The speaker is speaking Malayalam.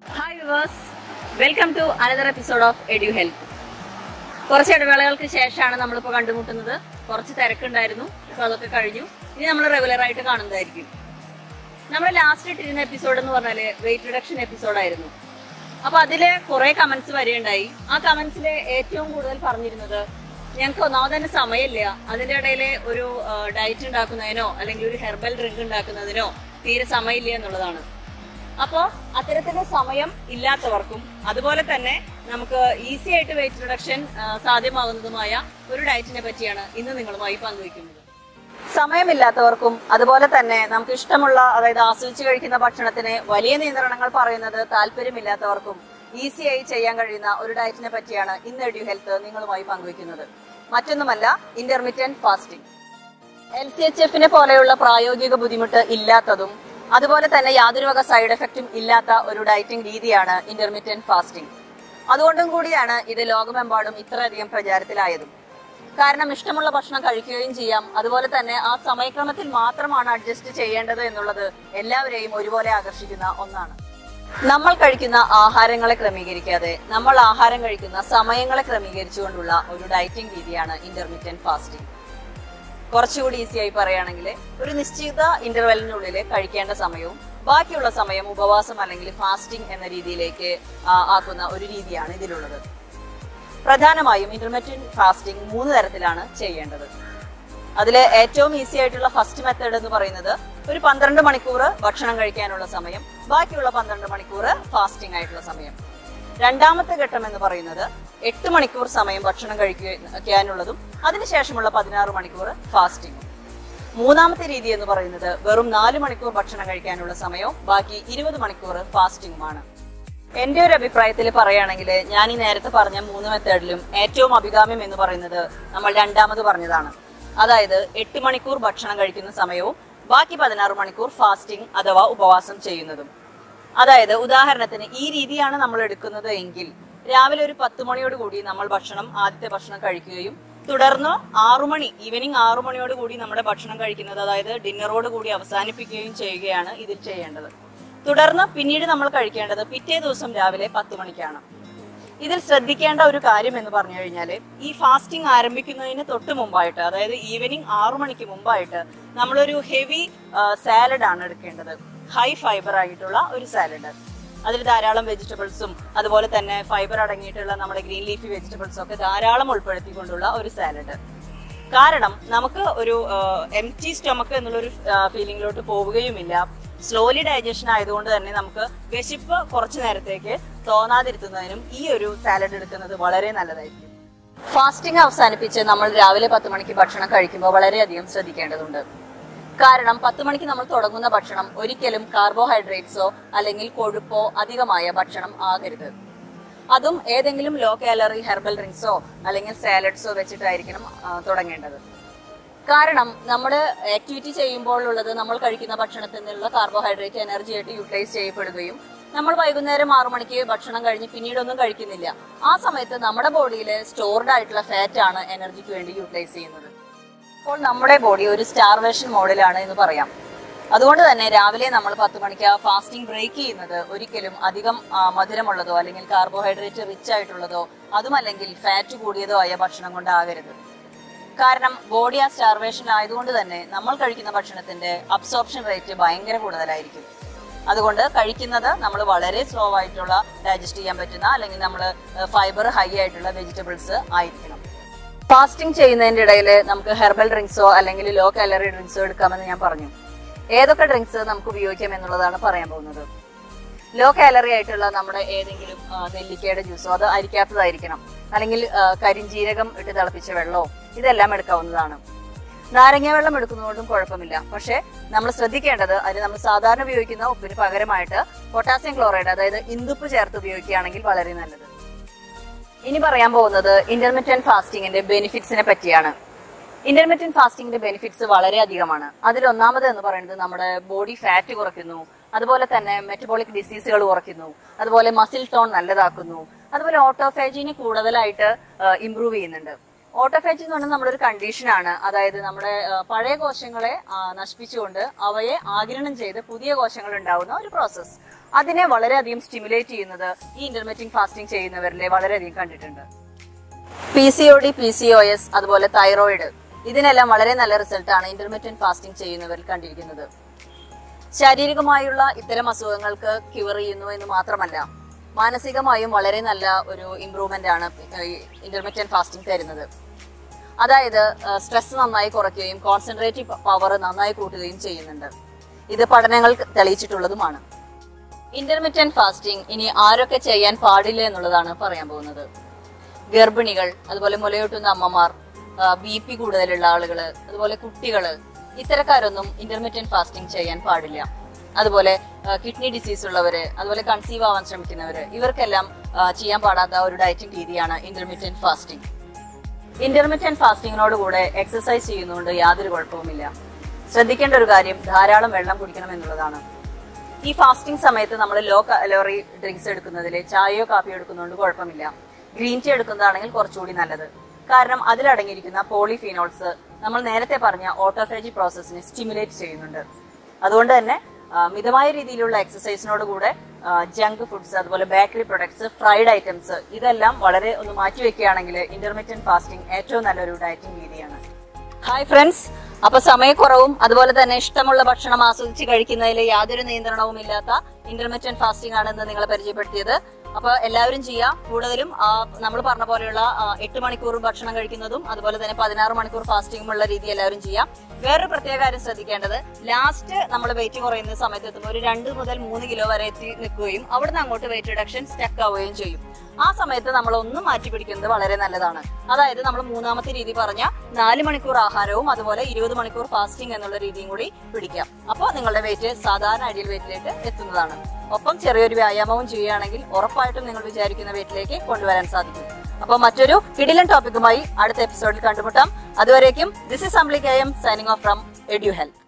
hi viewers welcome to another episode of Edu Health കുറച്ച് ഇടവേളകൾക്ക് ശേഷമാണ് നമ്മളിപ്പോൾ കണ്ടുമുട്ടുന്നത് കുറച്ച് തിരക്കുണ്ടായിരുന്നു ഇപ്പോൾ അതൊക്കെ കഴിഞ്ഞു ഇനി നമ്മൾ റെഗുലർ ആയിട്ട് കാണുന്നതായിരിക്കും നമ്മൾ ലാസ്റ്റ് ഇട്ടിരുന്ന എപ്പിസോഡ് എന്ന് പറഞ്ഞാല് വെയിറ്റ് റിഡക്ഷൻ എപ്പിസോഡായിരുന്നു അപ്പൊ അതില് കുറെ കമന്റ്സ് വരികയുണ്ടായി ആ കമന്റ്സില് ഏറ്റവും കൂടുതൽ പറഞ്ഞിരുന്നത് ഞങ്ങൾക്ക് ഒന്നാമത് തന്നെ സമയമില്ല അതിന്റെ ഇടയിൽ ഒരു ഡയറ്റ് ഉണ്ടാക്കുന്നതിനോ അല്ലെങ്കിൽ ഒരു ഹെർബൽ ഡ്രിങ്ക് ഉണ്ടാക്കുന്നതിനോ തീരെ സമയമില്ല എന്നുള്ളതാണ് അപ്പോ അത്തരത്തില് സമയം ഇല്ലാത്തവർക്കും അതുപോലെ തന്നെ നമുക്ക് ഈസി ആയിട്ട് വെയിറ്റ് റിഡക്ഷൻ സാധ്യമാകുന്നതുമായ ഒരു ഡയറ്റിനെ പറ്റിയാണ് ഇന്ന് നിങ്ങളുമായി പങ്കുവയ്ക്കുന്നത് സമയമില്ലാത്തവർക്കും അതുപോലെ തന്നെ നമുക്ക് ഇഷ്ടമുള്ള അതായത് ആസ്വദിച്ച് കഴിക്കുന്ന ഭക്ഷണത്തിന് വലിയ നിയന്ത്രണങ്ങൾ പറയുന്നത് താല്പര്യമില്ലാത്തവർക്കും ഈസിയായി ചെയ്യാൻ കഴിയുന്ന ഒരു ഡയറ്റിനെ പറ്റിയാണ് ഇന്ന് എഡ്യു ഹെൽത്ത് നിങ്ങളുമായി പങ്കുവയ്ക്കുന്നത് മറ്റൊന്നുമല്ല intermittent fasting L C H എഫിനെ പോലെയുള്ള പ്രായോഗിക ബുദ്ധിമുട്ട് ഇല്ലാത്തതും അതുപോലെ തന്നെ യാതൊരു വക സൈഡ് എഫക്റ്റും ഇല്ലാത്ത ഒരു ഡയറ്റിംഗ് രീതിയാണ് ഇന്റർമീഡിയന്റ് ഫാസ്റ്റിംഗ് അതുകൊണ്ടും കൂടിയാണ് ഇത് ലോകമെമ്പാടും ഇത്രയധികം പ്രചാരത്തിലായതും കാരണം ഇഷ്ടമുള്ള ഭക്ഷണം കഴിക്കുകയും ചെയ്യാം അതുപോലെ തന്നെ ആ സമയക്രമത്തിൽ മാത്രമാണ് അഡ്ജസ്റ്റ് ചെയ്യേണ്ടത് എന്നുള്ളത് എല്ലാവരെയും ഒരുപോലെ ആകർഷിക്കുന്ന ഒന്നാണ് നമ്മൾ കഴിക്കുന്ന ആഹാരങ്ങളെ ക്രമീകരിക്കാതെ നമ്മൾ ആഹാരം കഴിക്കുന്ന സമയങ്ങളെ ക്രമീകരിച്ചുകൊണ്ടുള്ള ഒരു ഡയറ്റിംഗ് രീതിയാണ് ഇന്റർമീഡിയന്റ് ഫാസ്റ്റിംഗ് കുറച്ചുകൂടി ഈസി ആയി പറയുകയാണെങ്കിൽ ഒരു നിശ്ചിത ഇന്റർവെല്ലിനുള്ളിൽ കഴിക്കേണ്ട സമയവും ബാക്കിയുള്ള സമയം ഉപവാസം അല്ലെങ്കിൽ ഫാസ്റ്റിംഗ് എന്ന രീതിയിലേക്ക് ആ, ആക്കുന്ന ഒരു രീതിയാണ് ഇതിലുള്ളത് പ്രധാനമായും ഇന്റർമീഡിയന്റ് ഫാസ്റ്റിംഗ് മൂന്ന് തരത്തിലാണ് ചെയ്യേണ്ടത് അതിൽ ഏറ്റവും ഈസി ആയിട്ടുള്ള ഫസ്റ്റ് മെത്തേഡ് എന്ന് പറയുന്നത് ഒരു പന്ത്രണ്ട് മണിക്കൂർ ഭക്ഷണം കഴിക്കാനുള്ള സമയം ബാക്കിയുള്ള പന്ത്രണ്ട് മണിക്കൂർ ഫാസ്റ്റിംഗ് ആയിട്ടുള്ള സമയം രണ്ടാമത്തെ ഘട്ടം എന്ന് പറയുന്നത് എട്ട് മണിക്കൂർ സമയം ഭക്ഷണം കഴിക്കാനുള്ളതും അതിനുശേഷമുള്ള പതിനാറ് മണിക്കൂർ ഫാസ്റ്റിംഗും മൂന്നാമത്തെ രീതി എന്ന് പറയുന്നത് വെറും നാല് മണിക്കൂർ ഭക്ഷണം കഴിക്കാനുള്ള സമയവും ബാക്കി ഇരുപത് മണിക്കൂർ ഫാസ്റ്റിംഗുമാണ് എന്റെ ഒരു അഭിപ്രായത്തിൽ പറയുകയാണെങ്കിൽ ഞാൻ ഈ നേരത്തെ പറഞ്ഞ മൂന്ന് മെത്തേഡിലും ഏറ്റവും അഭികാമ്യം എന്ന് പറയുന്നത് നമ്മൾ രണ്ടാമത് പറഞ്ഞതാണ് അതായത് എട്ട് മണിക്കൂർ ഭക്ഷണം കഴിക്കുന്ന സമയവും ബാക്കി പതിനാറ് മണിക്കൂർ ഫാസ്റ്റിംഗ് അഥവാ ഉപവാസം ചെയ്യുന്നതും അതായത് ഉദാഹരണത്തിന് ഈ രീതിയാണ് നമ്മൾ എടുക്കുന്നത് എങ്കിൽ രാവിലെ ഒരു പത്ത് മണിയോട് കൂടി നമ്മൾ ഭക്ഷണം ആദ്യത്തെ ഭക്ഷണം കഴിക്കുകയും തുടർന്ന് ആറു മണി ഈവനിങ് ആറു മണിയോട് കൂടി നമ്മുടെ ഭക്ഷണം കഴിക്കുന്നത് അതായത് ഡിന്നറോട് കൂടി അവസാനിപ്പിക്കുകയും ചെയ്യുകയാണ് ഇതിൽ ചെയ്യേണ്ടത് തുടർന്ന് പിന്നീട് നമ്മൾ കഴിക്കേണ്ടത് പിറ്റേ ദിവസം രാവിലെ പത്ത് മണിക്കാണ് ഇതിൽ ശ്രദ്ധിക്കേണ്ട ഒരു കാര്യം എന്ന് പറഞ്ഞു കഴിഞ്ഞാൽ ഈ ഫാസ്റ്റിംഗ് ആരംഭിക്കുന്നതിന് തൊട്ട് മുമ്പായിട്ട് അതായത് ഈവനിങ് ആറു മണിക്ക് മുമ്പായിട്ട് നമ്മളൊരു ഹെവി സാലഡ് ആണ് എടുക്കേണ്ടത് ഹൈ ഫൈബർ ആയിട്ടുള്ള ഒരു സാലഡ് അതിൽ ധാരാളം വെജിറ്റബിൾസും അതുപോലെ തന്നെ ഫൈബർ അടങ്ങിയിട്ടുള്ള നമ്മുടെ ഗ്രീൻ ലീഫി വെജിറ്റബിൾസും ഒക്കെ ധാരാളം ഉൾപ്പെടുത്തിക്കൊണ്ടുള്ള ഒരു സാലഡ് കാരണം നമുക്ക് ഒരു എം ടി സ്റ്റൊമക്ക് എന്നുള്ളൊരു ഫീലിംഗിലോട്ട് പോവുകയുമില്ല സ്ലോലി ഡൈജഷൻ ആയതുകൊണ്ട് തന്നെ നമുക്ക് വിശപ്പ് കുറച്ചു നേരത്തേക്ക് തോന്നാതിരുത്തുന്നതിനും ഈ ഒരു സാലഡ് എടുക്കുന്നത് വളരെ നല്ലതായിരിക്കും ഫാസ്റ്റിംഗ് അവസാനിപ്പിച്ച് നമ്മൾ രാവിലെ പത്ത് മണിക്ക് ഭക്ഷണം കഴിക്കുമ്പോൾ വളരെയധികം ശ്രദ്ധിക്കേണ്ടതുണ്ട് കാരണം പത്ത് മണിക്ക് നമ്മൾ തുടങ്ങുന്ന ഭക്ഷണം ഒരിക്കലും കാർബോഹൈഡ്രേറ്റ്സോ അല്ലെങ്കിൽ കൊഴുപ്പോ അധികമായ ഭക്ഷണം ആകരുത് അതും ഏതെങ്കിലും ലോ കാലറി ഹെർബൽ ഡ്രിങ്ക്സോ അല്ലെങ്കിൽ സാലഡ്സോ വെച്ചിട്ടായിരിക്കണം ആ, തുടങ്ങേണ്ടത് കാരണം നമ്മൾ ആക്ടിവിറ്റി ചെയ്യുമ്പോൾ ഉള്ളത് നമ്മൾ കഴിക്കുന്ന ഭക്ഷണത്തിൽ നിന്നുള്ള കാർബോഹൈഡ്രേറ്റ് എനർജി ആയിട്ട് യൂട്ടിലൈസ് ചെയ്യപ്പെടുകയും നമ്മൾ വൈകുന്നേരം ആറു മണിക്ക് ഭക്ഷണം കഴിഞ്ഞ് പിന്നീടൊന്നും കഴിക്കുന്നില്ല ആ സമയത്ത് നമ്മുടെ ബോഡിയിൽ സ്റ്റോർഡ് ആയിട്ടുള്ള ഫാറ്റ് ആണ് എനർജിക്ക് വേണ്ടി യൂട്ടിലൈസ് ചെയ്യുന്നത് അപ്പോൾ നമ്മുടെ ബോഡി ഒരു സ്റ്റാർവേഷൻ മോഡിലാണ് എന്ന് പറയാം അതുകൊണ്ട് തന്നെ രാവിലെ നമ്മൾ പത്ത് മണിക്ക് ആ ഫാസ്റ്റിംഗ് ബ്രേക്ക് ചെയ്യുന്നത് ഒരിക്കലും അധികം ആ, മധുരമുള്ളതോ അല്ലെങ്കിൽ കാർബോഹൈഡ്രേറ്റ് റിച്ച് ആയിട്ടുള്ളതോ അതുമല്ലെങ്കിൽ ഫാറ്റ് കൂടിയതോ ആയ ഭക്ഷണം കൊണ്ടാകരുത് കാരണം ബോഡി ആ സ്റ്റാർവേഷൻ ആയതുകൊണ്ട് തന്നെ നമ്മൾ കഴിക്കുന്ന ഭക്ഷണത്തിന്റെ അബ്സോർപ്ഷൻ റേറ്റ് ഭയങ്കര കൂടുതലായിരിക്കും അതുകൊണ്ട് കഴിക്കുന്നത് നമ്മൾ വളരെ സ്ലോ ആയിട്ടുള്ള ഡൈജസ്റ്റ് ചെയ്യാൻ പറ്റുന്ന അല്ലെങ്കിൽ നമ്മൾ ഫൈബർ ഹൈ ആയിട്ടുള്ള വെജിറ്റബിൾസ് ആയിരിക്കണം ഫാസ്റ്റിംഗ് ചെയ്യുന്നതിന്റെ ഇടയിൽ നമുക്ക് ഹെർബൽ ഡ്രിങ്ക്സോ അല്ലെങ്കിൽ ലോ കാലറി ഡ്രിങ്ക്സോ എടുക്കാമെന്ന് ഞാൻ പറഞ്ഞു ഏതൊക്കെ ഡ്രിങ്ക്സ് നമുക്ക് ഉപയോഗിക്കാം എന്നുള്ളതാണ് പറയാൻ പോകുന്നത് ലോ കാലറി ആയിട്ടുള്ള നമ്മുടെ ഏതെങ്കിലും ആ, നെല്ലിക്കയുടെ ജ്യൂസോ അത് അരിക്കാത്തതായിരിക്കണം അല്ലെങ്കിൽ ആ, കരിഞ്ജീരകം ഇട്ട് തിളപ്പിച്ച വെള്ളമോ ഇതെല്ലാം എടുക്കാവുന്നതാണ് നാരങ്ങ വെള്ളം എടുക്കുന്നതുകൊണ്ടും കുഴപ്പമില്ല പക്ഷെ നമ്മൾ ശ്രദ്ധിക്കേണ്ടത് അതിന് നമ്മൾ സാധാരണ ഉപയോഗിക്കുന്ന ഉപ്പിന് പകരമായിട്ട് പൊട്ടാസ്യം ക്ലോറൈഡ് അതായത് ഇന്ദുപ്പ് ചേർത്ത് ഉപയോഗിക്കുകയാണെങ്കിൽ വളരെ നല്ലത് ഇനി പറയാൻ പോകുന്നത് ഇന്റർമീഡിയന്റ് ഫാസ്റ്റിംഗിന്റെ ബെനിഫിറ്റ്സിനെ പറ്റിയാണ് ഇന്റർമീഡിയന്റ് ഫാസ്റ്റിംഗിന്റെ ബെനിഫിറ്റ്സ് വളരെ അധികമാണ് അതിൽ ഒന്നാമത് എന്ന് പറയുന്നത് നമ്മുടെ ബോഡി ഫാറ്റ് കുറയ്ക്കുന്നു അതുപോലെ തന്നെ മെറ്റബോളിക് ഡിസീസുകൾ കുറയ്ക്കുന്നു അതുപോലെ മസിൽ ടോൺ നല്ലതാക്കുന്നു അതുപോലെ ഓട്ടോഫാജിനെ കൂടുതലായിട്ട് ഇംപ്രൂവ് ചെയ്യുന്നുണ്ട് ഓട്ടോഫേജ് എന്ന് പറഞ്ഞാൽ നമ്മുടെ ഒരു കണ്ടീഷനാണ് അതായത് നമ്മുടെ ആ, പഴയ കോശങ്ങളെ ആ, നശിപ്പിച്ചുകൊണ്ട് അവയെ ആഗിരണം ചെയ്ത് പുതിയ കോശങ്ങൾ ഉണ്ടാവുന്ന ഒരു പ്രോസസ്സ് അതിനെ വളരെയധികം സ്റ്റിമുലേറ്റ് ചെയ്യുന്നത് ഈ ഇന്റർമീഡിയറ്റ് ഫാസ്റ്റിംഗ് ചെയ്യുന്നവരിലെ വളരെയധികം കണ്ടിട്ടുണ്ട് P C O D P C O S അതുപോലെ തൈറോയിഡ് ഇതിനെല്ലാം വളരെ നല്ല റിസൾട്ടാണ് ഇന്റർമീഡിയറ്റ് ഫാസ്റ്റിംഗ് ചെയ്യുന്നവരിൽ കണ്ടിരിക്കുന്നത് ശാരീരികമായുള്ള ഇത്തരം അസുഖങ്ങൾക്ക് ക്യൂർ ചെയ്യുന്നു എന്ന് മാത്രമല്ല മാനസികമായും വളരെ നല്ല ഒരു ഇമ്പ്രൂവ്മെന്റ് ആണ് ഇന്റർമീഡിയറ്റ് ഫാസ്റ്റിംഗ് തരുന്നത് അതായത് സ്ട്രെസ് നന്നായി കുറയ്ക്കുകയും കോൺസെൻട്രേറ്റീവ് പവർ നന്നായി കൂട്ടുകയും ചെയ്യുന്നുണ്ട് ഇത് പഠനങ്ങൾ തെളിയിച്ചിട്ടുള്ളതുമാണ് ഇന്റർമീഡിയറ്റ് ഫാസ്റ്റിംഗ് ഇനി ആരൊക്കെ ചെയ്യാൻ പാടില്ല എന്നുള്ളതാണ് പറയാൻ പോകുന്നത് ഗർഭിണികൾ അതുപോലെ മുലയൂട്ടുന്ന അമ്മമാർ ബി പി കൂടുതലുള്ള ആളുകള് അതുപോലെ കുട്ടികള് ഇത്തരക്കാരൊന്നും ഇന്റർമീഡിയറ്റ് ഫാസ്റ്റിംഗ് ചെയ്യാൻ പാടില്ല അതുപോലെ കിഡ്നി ഡിസീസ് ഉള്ളവര് അതുപോലെ കൺസീവ് ആവാൻ ശ്രമിക്കുന്നവര് ഇവർക്കെല്ലാം ആ, ചെയ്യാൻ പാടാത്ത ഒരു ഡയറ്റിംഗ് രീതിയാണ് ഇന്റർമീഡിയറ്റ് ഫാസ്റ്റിംഗ് ഇന്റർമീഡിയറ്റ് ഫാസ്റ്റിങ്ങിനോട് കൂടെ എക്സസൈസ് ചെയ്യുന്നതുകൊണ്ട് യാതൊരു കുഴപ്പവുമില്ല ശ്രദ്ധിക്കേണ്ട ഒരു കാര്യം ധാരാളം വെള്ളം കുടിക്കണം എന്നുള്ളതാണ് ഈ ഫാസ്റ്റിംഗ് സമയത്ത് നമ്മൾ ലോ കലോറി ഡ്രിങ്ക്സ് എടുക്കുന്നതിൽ ചായയോ കാപ്പിയോ എടുക്കുന്നതുകൊണ്ട് കുഴപ്പമില്ല ഗ്രീൻ ടീ എടുക്കുന്നതാണെങ്കിൽ കുറച്ചുകൂടി നല്ലത് കാരണം അതിലടങ്ങിയിരിക്കുന്ന പോളിഫീനോൾസ് നമ്മൾ നേരത്തെ പറഞ്ഞ ഓട്ടോഫേജി പ്രോസസ്സിനെ സ്റ്റിമുലേറ്റ് ചെയ്യുന്നുണ്ട് അതുകൊണ്ട് തന്നെ ആ, മിതമായ രീതിയിലുള്ള എക്സസൈസിനോട് കൂടെ ജങ്ക് ഫുഡ്സ് അതുപോലെ ബേക്കറി പ്രൊഡക്ട്സ് ഫ്രൈഡ് ഐറ്റംസ് ഇതെല്ലാം വളരെ ഒന്ന് മാറ്റി വെക്കുകയാണെങ്കിൽ ഇന്റർമീഡിയറ്റ് ഫാസ്റ്റിംഗ് ഏറ്റവും നല്ലൊരു ഡയറ്റിംഗ് രീതിയാണ് ഹായ് ഫ്രണ്ട്സ് അപ്പൊ സമയക്കുറവും അതുപോലെ തന്നെ ഇഷ്ടമുള്ള ഭക്ഷണം ആസ്വദിച്ച് കഴിക്കുന്നതിൽ യാതൊരു നിയന്ത്രണവും ഇല്ലാത്ത ഇന്റർമീഡിയറ്റ് ഫാസ്റ്റിംഗ് ആണ് ഇന്ന് നിങ്ങളെ പരിചയപ്പെടുത്തിയത് അപ്പൊ എല്ലാവരും ചെയ്യാം കൂടുതലും നമ്മൾ പറഞ്ഞ പോലെയുള്ള ആ, എട്ട് മണിക്കൂർ ഭക്ഷണം കഴിക്കുന്നതും അതുപോലെ തന്നെ പതിനാറ് മണിക്കൂർ ഫാസ്റ്റിംഗും ഉള്ള രീതി എല്ലാവരും ചെയ്യാം വേറൊരു പ്രത്യേക കാര്യം ശ്രദ്ധിക്കേണ്ടത് ലാസ്റ്റ് നമ്മൾ വെയിറ്റ് കുറയുന്ന സമയത്ത് എത്തുമ്പോൾ ഒരു രണ്ട് മുതൽ മൂന്ന് കിലോ വരെ എത്തി നിൽക്കുകയും അവിടുന്ന് അങ്ങോട്ട് വെയിറ്റ് റിഡക്ഷൻ സ്റ്റക്ക് ആവുകയും ചെയ്യും ആ സമയത്ത് നമ്മൾ ഒന്ന് മാറ്റി പിടിക്കുന്നത് വളരെ നല്ലതാണ് അതായത് നമ്മൾ മൂന്നാമത്തെ രീതി പറഞ്ഞ നാല് മണിക്കൂർ ആഹാരവും അതുപോലെ ഇരുപത് മണിക്കൂർ ഫാസ്റ്റിംഗ് എന്നുള്ള രീതിയും കൂടി പിടിക്കാം അപ്പോൾ നിങ്ങളുടെ വെയിറ്റ് സാധാരണ ഐഡിയൽ വെയിറ്റിലേക്ക് എത്തുന്നതാണ് ഒപ്പം ചെറിയൊരു വ്യായാമവും ചെയ്യുകയാണെങ്കിൽ ഉറപ്പായിട്ടും നിങ്ങൾ വിചാരിക്കുന്ന വെയിറ്റിലേക്ക് കൊണ്ടുവരാൻ സാധിക്കും അപ്പോൾ മറ്റൊരു കിടിലൻ ടോപ്പിക്കുമായി അടുത്ത എപ്പിസോഡിൽ കണ്ടുമുട്ടാം അതുവരേക്കും this is Ambili K M signing off from Edu health